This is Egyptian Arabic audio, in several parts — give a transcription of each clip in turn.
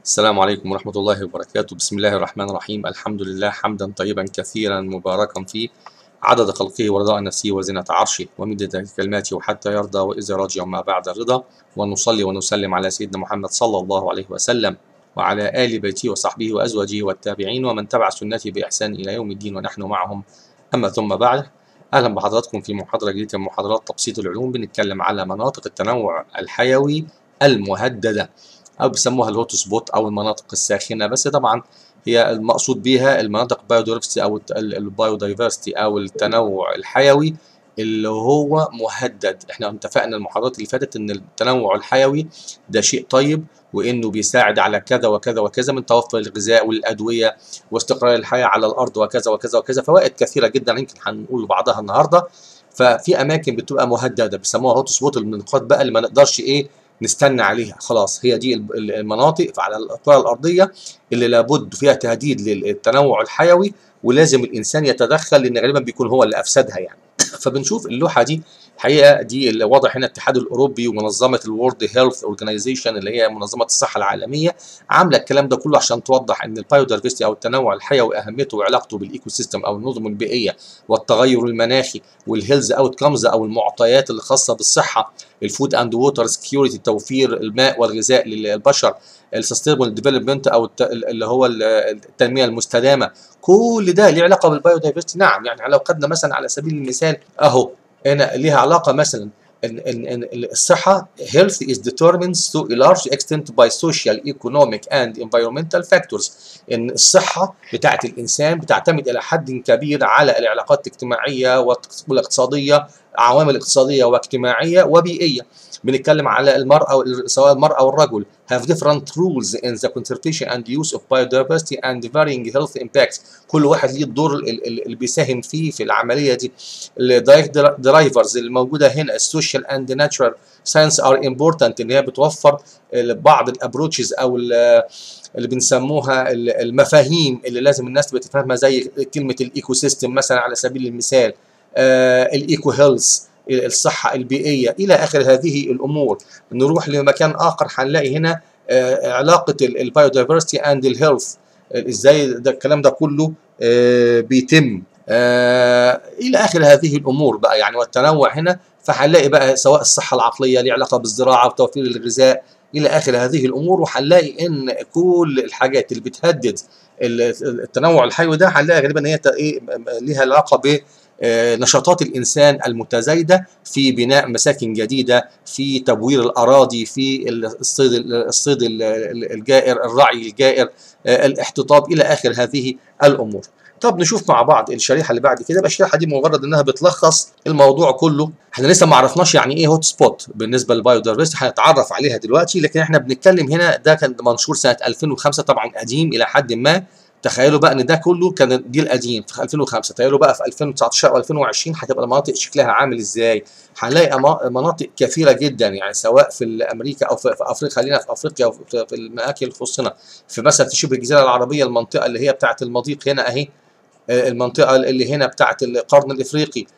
السلام عليكم ورحمة الله وبركاته بسم الله الرحمن الرحيم الحمد لله حمدا طيبا كثيرا مباركا فيه عدد خلقه ورضاء نفسه وزنة عرشه ومدد كلماته وحتى يرضى وإذا رجع ما بعد الرضا ونصلي ونسلم على سيدنا محمد صلى الله عليه وسلم وعلى آل بيته وصحبه وأزواجه والتابعين ومن تبع سنته بإحسان إلى يوم الدين ونحن معهم أما ثم بعد أهلا بحضراتكم في محاضرة جديدة من محاضرات تبسيط العلوم بنتكلم على مناطق التنوع الحيوي المهددة أو بيسموها الهوت سبوت أو المناطق الساخنة بس طبعا هي المقصود بها المناطق بايودايفرستي أو البايودايفرستي أو التنوع الحيوي اللي هو مهدد احنا اتفقنا المحاضرات اللي فاتت ان التنوع الحيوي ده شيء طيب وانه بيساعد على كذا وكذا وكذا من توفر الغذاء والادويه واستقرار الحياه على الارض وكذا وكذا وكذا فوائد كثيره جدا يمكن هنقول بعضها النهارده ففي اماكن بتبقى مهدده بيسموها هوت سبوت النقاط بقى اللي ما نقدرش ايه نستنى عليها خلاص هي دي المناطق على الكره الارضيه اللي لابد فيها تهديد للتنوع الحيوي ولازم الانسان يتدخل لان غالبا بيكون هو اللي افسدها يعني فبنشوف اللوحه دي الحقيقه دي اللي واضح هنا الاتحاد الاوروبي ومنظمه الورد هيلث اورجانيزيشن اللي هي منظمه الصحه العالميه عامله الكلام ده كله عشان توضح ان البايودايفرستي او التنوع الحيوي اهميته وعلاقته بالايكو سيستم او النظم البيئيه والتغير المناخي والهيلز اوت كمز او المعطيات الخاصه بالصحه الفود اند ووتر سكيورتي توفير الماء والغذاء للبشر السستينبل ديفلوبمنت او اللي هو التنميه المستدامه كل ده ليه علاقه بالبايودايفرستي نعم يعني لو خدنا مثلا على سبيل المثال اهو هنا ليها علاقه مثلا ان ان ان الصحه health is determined to a large extent by social economic and environmental factors ان الصحه بتاعه الانسان بتعتمد الى حد كبير على العلاقات الاجتماعيه والاقتصاديه عوامل اقتصاديه واجتماعيه وبيئيه بنتكلم على المرأة سواء المرأة والرجل have different rules in the conservation and use of biodiversity and varying health impacts كل واحد ليه الدور اللي بيساهم فيه في العملية دي الدايركت درايفرز اللي موجودة هنا السوشيال اند ناتشرال ساينس ار امبورتنت ان هي بتوفر بعض الابروتشز او اللي بنسموها المفاهيم اللي لازم الناس تبقى تفهمها زي كلمة الايكو سيستم مثلا على سبيل المثال الايكو هيلث الصحة البيئية إلى آخر هذه الأمور نروح لمكان آخر هنلاقي هنا آه علاقة البايودايفرستي أند الهيلث إزاي ده الكلام ده كله آه بيتم آه إلى آخر هذه الأمور بقى يعني والتنوع هنا فهنلاقي بقى سواء الصحة العقلية ليه علاقة بالزراعة وتوفير الغذاء إلى آخر هذه الأمور وهنلاقي إن كل الحاجات اللي بتهدد التنوع الحيوي ده هنلاقي غالبا ان هي ليها علاقه ب نشاطات الانسان المتزايده في بناء مساكن جديده في تبوير الاراضي في الصيد الصيد الجائر الرعي الجائر الاحتطاب الى اخر هذه الامور طب نشوف مع بعض الشريحه اللي بعد كده الشريحه دي مجرد انها بتلخص الموضوع كله احنا لسه ما عرفناش يعني ايه هوت سبوت بالنسبه للبايودايفرستي هنتعرف عليها دلوقتي لكن احنا بنتكلم هنا ده كان منشور سنه 2005 طبعا قديم الى حد ما تخيلوا بقى ان ده كله كان الجيل القديم في 2005 تخيلوا بقى في 2019 او 2020 هتبقى المناطق شكلها عامل ازاي هنلاقي مناطق كثيره جدا يعني سواء في امريكا او في افريقيا خلينا في افريقيا او في الاماكن اللي تخصنا في مثلا في شبه الجزيره العربيه المنطقه اللي هي بتاعه المضيق هنا اهي المنطقه اللي هنا بتاعه القرن الافريقي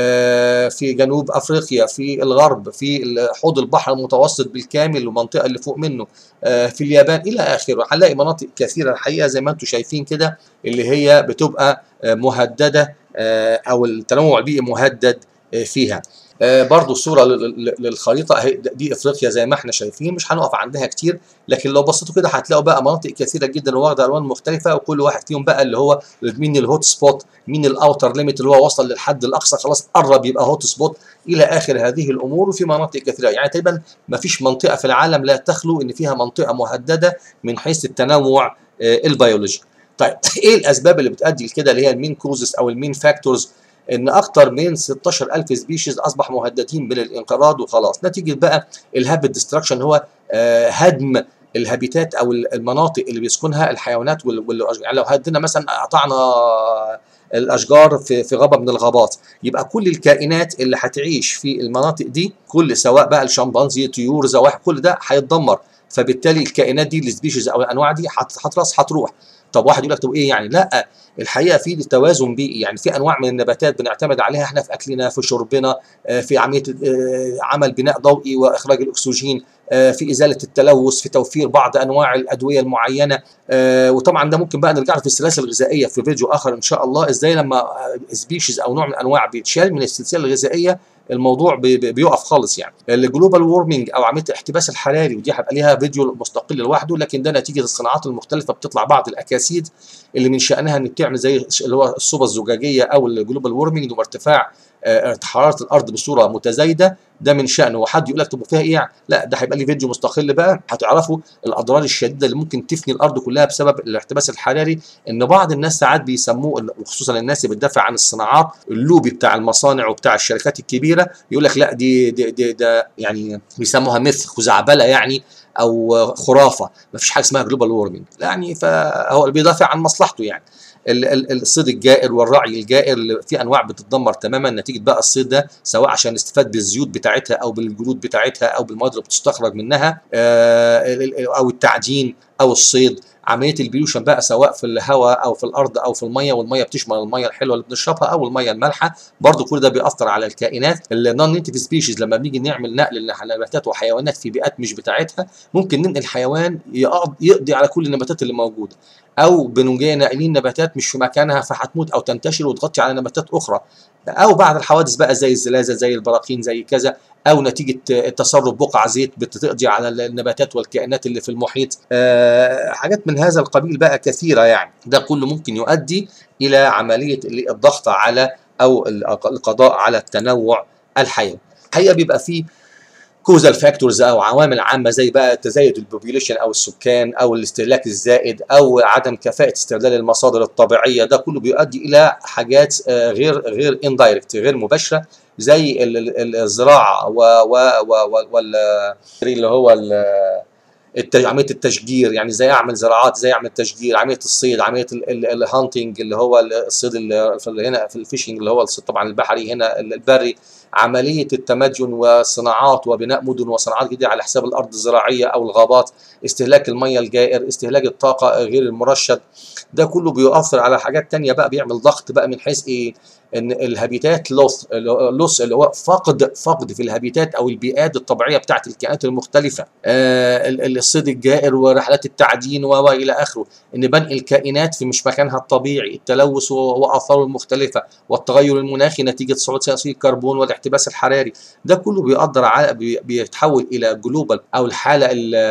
في جنوب افريقيا في الغرب في حوض البحر المتوسط بالكامل والمنطقه اللي فوق منه في اليابان الى اخره هنلاقي مناطق كثيره الحقيقه زي ما انتم شايفين كده اللي هي بتبقى مهدده او التنوع البيئي مهدد فيها برضو صورة للخريطة دي افريقيا زي ما احنا شايفين مش هنقف عندها كتير لكن لو بصيتوا كده هتلاقوا بقى مناطق كثيرة جدا واخدة الوان مختلفة وكل واحد فيهم بقى اللي هو مين الهوت سبوت مين الاوتر ليميت اللي هو وصل للحد الاقصى خلاص قرب يبقى هوت سبوت الى اخر هذه الامور وفي مناطق كثيرة يعني تقريبا ما فيش منطقة في العالم لا تخلو ان فيها منطقة مهددة من حيث التنوع البيولوجي طيب ايه الاسباب اللي بتؤدي لكده اللي هي المين كوزز او المين فاكتورز ان اكتر من 16000 سبيشيز اصبح مهددين بالانقراض وخلاص نتيجه بقى الهابت ديستراكشن هو آه هدم الهابيتات او المناطق اللي بيسكنها الحيوانات والاشجار يعني لو هدينا مثلا قطعنا الاشجار في في غابه من الغابات يبقى كل الكائنات اللي هتعيش في المناطق دي كل سواء بقى الشمبانزي طيور زواحف كل ده هيتدمر فبالتالي الكائنات دي السبيشيز او الانواع دي هتراس هتروح طب واحد يقول لك طب ايه يعني لا الحقيقه في توازن بيئي يعني في انواع من النباتات بنعتمد عليها احنا في اكلنا في شربنا في عمليه عمل بناء ضوئي واخراج الاكسجين في ازاله التلوث في توفير بعض انواع الادويه المعينه وطبعا ده ممكن بقى نرجع في السلاسل الغذائيه في فيديو اخر ان شاء الله ازاي لما سبيشيز او نوع من الانواع بيتشال من السلسله الغذائيه الموضوع بيقف خالص يعني الجلوبال وورمنج او عمليه الاحتباس الحراري ودي هيبقى ليها فيديو مستقل لوحده لكن ده نتيجه الصناعات المختلفه بتطلع بعض الاكاسيد اللي من شانها ان بتعمل زي اللي هو الصوبه الزجاجيه او الجلوبال وورمنج وارتفاع حراره الارض بصوره متزايده ده من شانه وحد يقول لك طب فيها ايه لا ده هيبقى لي فيديو مستقل بقى هتعرفوا الاضرار الشديده اللي ممكن تفني الارض كلها بسبب الاحتباس الحراري ان بعض الناس ساعات بيسموه وخصوصا الناس اللي بتدافع عن الصناعات اللوبي بتاع المصانع وبتاع الشركات الكبيره يقول لك لا دي دي, دي ده يعني بيسموها مثل خزعبله يعني او خرافه ما فيش حاجه اسمها جلوبال وورمنج يعني فهو اللي بيدافع عن مصلحته يعني الصيد الجائر والرعي الجائر اللي في انواع بتتدمر تماما نتيجه بقى الصيد ده سواء عشان استفاد بالزيوت بتاعتها او بالجلود بتاعتها او بالمواد اللي بتستخرج منها او التعدين او الصيد عمليه البيوشن بقى سواء في الهواء او في الارض او في الميه والميه بتشمل الميه الحلوه اللي بنشربها او الميه المالحه برضو كل ده بيأثر على الكائنات النون نيتيف سبيشيز لما بنيجي نعمل نقل لنباتات وحيوانات في بيئات مش بتاعتها ممكن ننقل حيوان يقضي على كل النباتات اللي موجوده او بنجي ناقلين نباتات مش في مكانها فهتموت او تنتشر وتغطي على نباتات اخرى او بعد الحوادث بقى زي الزلازل زي البراكين زي كذا او نتيجه تسرب بقع زيت بتقضي على النباتات والكائنات اللي في المحيط أه حاجات من هذا القبيل بقى كثيره يعني ده كله ممكن يؤدي الى عمليه الضغط على او القضاء على التنوع الحيوي الحقيقه بيبقى فيه كوزال فاكتورز او عوامل عامه زي بقى تزايد البوبيوليشن او السكان او الاستهلاك الزائد او عدم كفاءه استغلال المصادر الطبيعيه ده كله بيؤدي الى حاجات غير غير اندايركت غير مباشره زي الزراعه و و و وال اللي هو عمليه التشجير يعني ازاي اعمل زراعات ازاي اعمل تشجير عمليه الصيد عمليه الهانتنج اللي هو الصيد اللي هنا في الفيشنج اللي هو الصيد طبعا البحري هنا البري عمليه التمدن والصناعات وبناء مدن وصناعات جديده على حساب الارض الزراعيه او الغابات استهلاك الميه الجائر استهلاك الطاقه غير المرشد ده كله بيؤثر على حاجات تانية بقى بيعمل ضغط بقى من حيث ايه ان الهابيتات لوث لوث اللي هو فقد فقد في الهابيتات او البيئات الطبيعيه بتاعت الكائنات المختلفه آه الصيد الجائر ورحلات التعدين والى اخره ان بنقل الكائنات في مش مكانها الطبيعي التلوث واثاره المختلفه والتغير المناخي نتيجه صعود ثاني الكربون والاحتباس الحراري ده كله بيقدر على بيتحول الى جلوبال او الحاله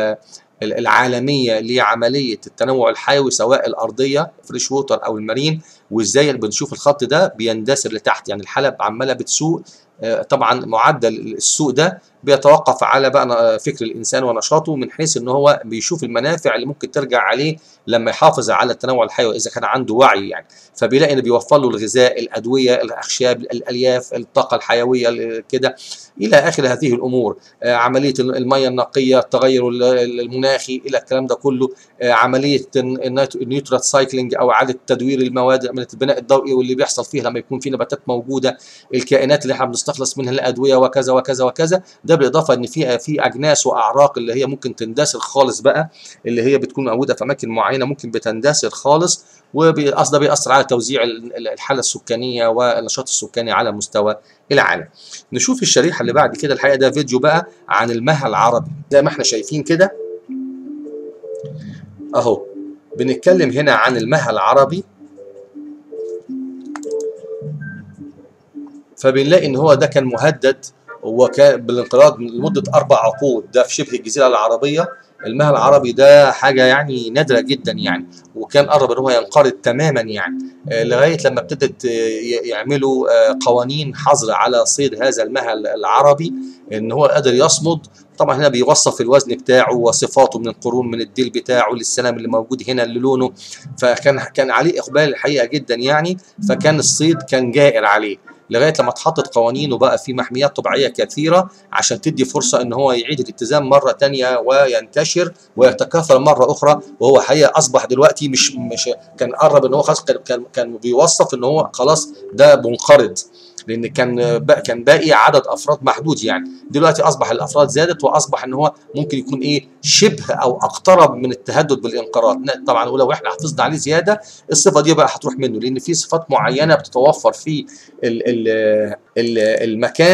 العالميه لعمليه التنوع الحيوي سواء الارضيه فريش ووتر او المارين وازاي بنشوف الخط ده بيندثر لتحت يعني الحلب عماله بتسوق طبعا معدل السوق ده بيتوقف على بقى فكر الانسان ونشاطه من حيث ان هو بيشوف المنافع اللي ممكن ترجع عليه لما يحافظ على التنوع الحيوي اذا كان عنده وعي يعني فبيلاقي ان بيوفر له الغذاء الادويه الاخشاب الالياف الطاقه الحيويه كده الى اخر هذه الامور عمليه الميه النقيه التغير المناخي الى الكلام ده كله عمليه النيوترات سايكلينج او اعاده تدوير المواد عمليه البناء الضوئي واللي بيحصل فيه لما يكون في نباتات موجوده الكائنات اللي احنا بنستخلص منها الادويه وكذا وكذا وكذا ده بالاضافه ان في في اجناس واعراق اللي هي ممكن تندثر خالص بقى اللي هي بتكون موجوده في اماكن معينه ممكن بتندثر خالص وده بيأثر على توزيع الحاله السكانيه والنشاط السكاني على مستوى العالم. نشوف الشريحه اللي بعد كده الحقيقه ده فيديو بقى عن المها العربي زي ما احنا شايفين كده اهو بنتكلم هنا عن المها العربي فبنلاقي ان هو ده كان مهدد وكان بالانقراض لمده اربع عقود ده في شبه الجزيره العربيه المها العربي ده حاجه يعني نادره جدا يعني وكان قرب ان هو ينقرض تماما يعني لغايه لما ابتدت يعملوا قوانين حظر على صيد هذا المها العربي ان هو قادر يصمد طبعا هنا بيوصف الوزن بتاعه وصفاته من القرون من الديل بتاعه للسلام اللي موجود هنا اللي لونه فكان كان عليه اقبال الحقيقه جدا يعني فكان الصيد كان جائر عليه لغايه لما اتحطت قوانين وبقى في محميات طبيعيه كثيره عشان تدي فرصه ان هو يعيد الاتزان مره ثانيه وينتشر ويتكاثر مره اخرى وهو حقيقه اصبح دلوقتي مش مش كان قرب ان هو خلاص كان كان بيوصف ان هو خلاص ده منقرض لان كان بقى كان باقي عدد افراد محدود يعني دلوقتي اصبح الافراد زادت واصبح ان هو ممكن يكون ايه شبه او اقترب من التهدد بالانقراض طبعا ولو احنا حافظنا عليه زياده الصفه دي بقى هتروح منه لان في صفات معينه بتتوفر في ال ال ال المكان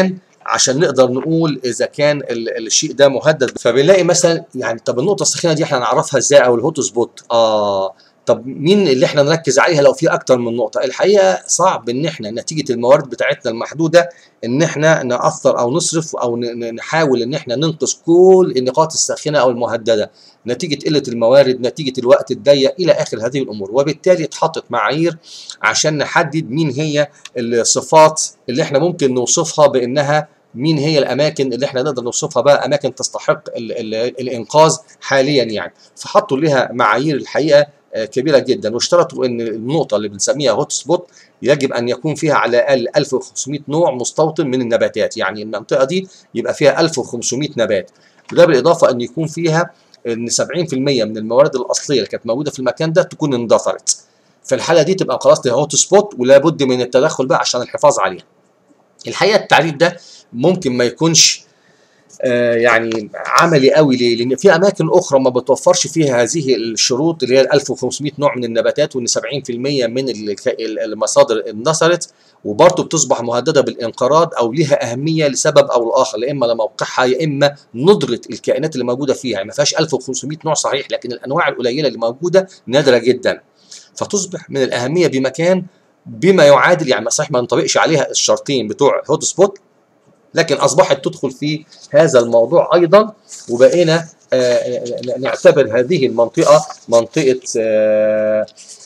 عشان نقدر نقول اذا كان ال- الشيء ده مهدد فبنلاقي مثلا يعني طب النقطه الساخنه دي احنا نعرفها ازاي او الهوت سبوت اه طب مين اللي احنا نركز عليها لو في اكتر من نقطه الحقيقه صعب ان احنا نتيجه الموارد بتاعتنا المحدوده ان احنا ناثر او نصرف او ن- ن- نحاول ان احنا ننقذ كل النقاط الساخنه او المهدده نتيجه قله الموارد نتيجه الوقت الضيق الى اخر هذه الامور وبالتالي اتحطت معايير عشان نحدد مين هي الصفات اللي احنا ممكن نوصفها بانها مين هي الاماكن اللي احنا نقدر نوصفها بقى اماكن تستحق ال ال الانقاذ حاليا يعني فحطوا لها معايير الحقيقه آه، كبيره جدا واشترطوا ان النقطه اللي بنسميها هوت سبوت يجب ان يكون فيها على الاقل 1500 نوع مستوطن من النباتات يعني المنطقه دي يبقى فيها 1500 نبات وده بالاضافه ان يكون فيها ان 70% من الموارد الاصليه اللي كانت موجوده في المكان ده تكون اندثرت في الحاله دي تبقى خلاص دي هوت سبوت ولا بد من التدخل بقى عشان الحفاظ عليها الحقيقه التعريف ده ممكن ما يكونش آه، يعني عملي قوي ليه؟ لان في اماكن اخرى ما بتوفرش فيها هذه الشروط اللي هي ال 1500 نوع من النباتات وان 70% من الك- ال- المصادر اندثرت وبرضه بتصبح مهدده بالانقراض او ليها اهميه لسبب او لاخر يا اما لموقعها يا اما ندره الكائنات اللي موجوده فيها يعني ما فيهاش 1500 نوع صحيح لكن الانواع القليله اللي موجوده نادره جدا فتصبح من الاهميه بمكان بما يعادل يعني صحيح ما ينطبقش عليها الشرطين بتوع هوت سبوت لكن اصبحت تدخل في هذا الموضوع ايضا وبقينا آه، نعتبر هذه المنطقه منطقه آه،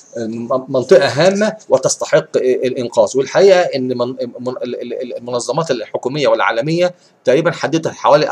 منطقه هامه وتستحق الانقاذ والحقيقه ان من- من- ال- ال- المنظمات الحكوميه والعالميه تقريبا حددت حوالي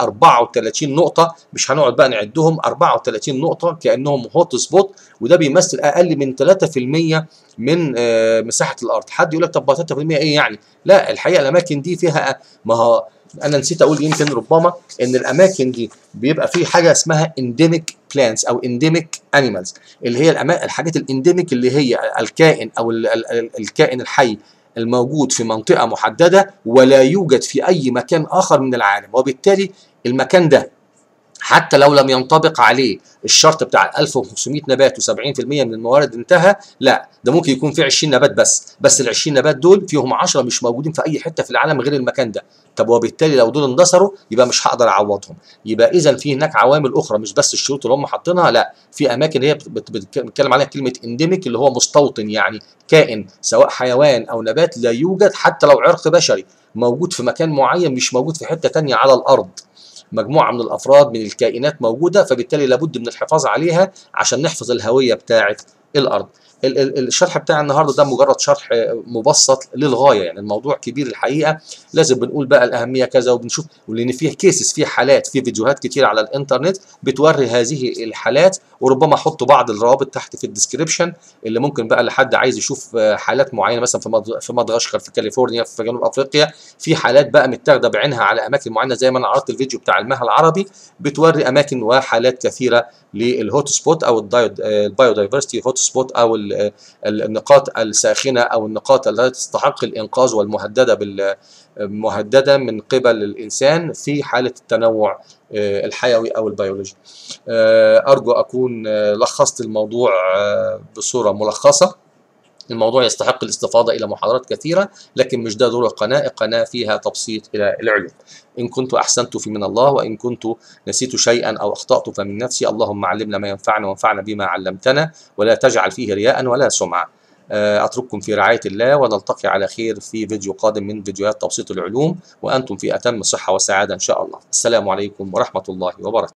34 نقطه مش هنقعد بقى نعدهم 34 نقطه كانهم هوت سبوت وده بيمثل اقل من 3% من آه، مساحه الارض حد يقول لك طب ما 3% ايه يعني لا الحقيقه الاماكن دي فيها ما هو انا نسيت اقول يمكن ربما ان الاماكن دي بيبقى في حاجه اسمها انديميك بلانتس او انديميك انيمالز اللي هي الأما- الحاجات الانديميك اللي هي الكائن او ال- ال- ال- الكائن الحي الموجود في منطقه محدده ولا يوجد في اي مكان اخر من العالم وبالتالي المكان ده حتى لو لم ينطبق عليه الشرط بتاع 1500 نبات و70% من الموارد انتهى لا ده ممكن يكون فيه 20 نبات بس بس ال 20 نبات دول فيهم 10 مش موجودين في اي حته في العالم غير المكان ده طب وبالتالي لو دول اندثروا يبقى مش هقدر اعوضهم يبقى اذا في هناك عوامل اخرى مش بس الشروط اللي هم حاطينها لا في اماكن هي بت- بت- بتتكلم عليها كلمه انديميك اللي هو مستوطن يعني كائن سواء حيوان او نبات لا يوجد حتى لو عرق بشري موجود في مكان معين مش موجود في حته تانية على الارض مجموعه من الافراد من الكائنات موجوده فبالتالي لابد من الحفاظ عليها عشان نحفظ الهويه بتاعه الارض ال- ال- الشرح بتاع النهارده ده مجرد شرح مبسط للغايه يعني الموضوع كبير الحقيقه لازم بنقول بقى الاهميه كذا وبنشوف ولان فيه كيسز فيه حالات في فيديوهات كتير على الانترنت بتوري هذه الحالات وربما احط بعض الروابط تحت في الديسكريبشن اللي ممكن بقى لحد عايز يشوف آه، حالات معينه مثلا في مد- في مدغشقر في كاليفورنيا في جنوب افريقيا في حالات بقى متاخده بعينها على اماكن معينه زي ما انا عرضت الفيديو بتاع المها العربي بتوري اماكن وحالات كثيره للهوت سبوت او البايودايفرستي هوت سبوت او ال- ال- النقاط الساخنه او النقاط التي تستحق الانقاذ والمهدده بال مهدده من قبل الانسان في حاله التنوع آه، الحيوي او البيولوجي. آه، ارجو اكون آه، لخصت الموضوع آه، بصوره ملخصه. الموضوع يستحق الاستفاضة إلى محاضرات كثيرة لكن مش ده دور القناة القناة فيها تبسيط إلى العلوم إن كنت أحسنت في من الله وإن كنت نسيت شيئا أو أخطأت فمن نفسي اللهم علمنا ما ينفعنا وانفعنا بما علمتنا ولا تجعل فيه رياء ولا سمعة آه، أترككم في رعاية الله ونلتقي على خير في فيديو قادم من فيديوهات تبسيط العلوم وأنتم في أتم صحة وسعادة إن شاء الله السلام عليكم ورحمة الله وبركاته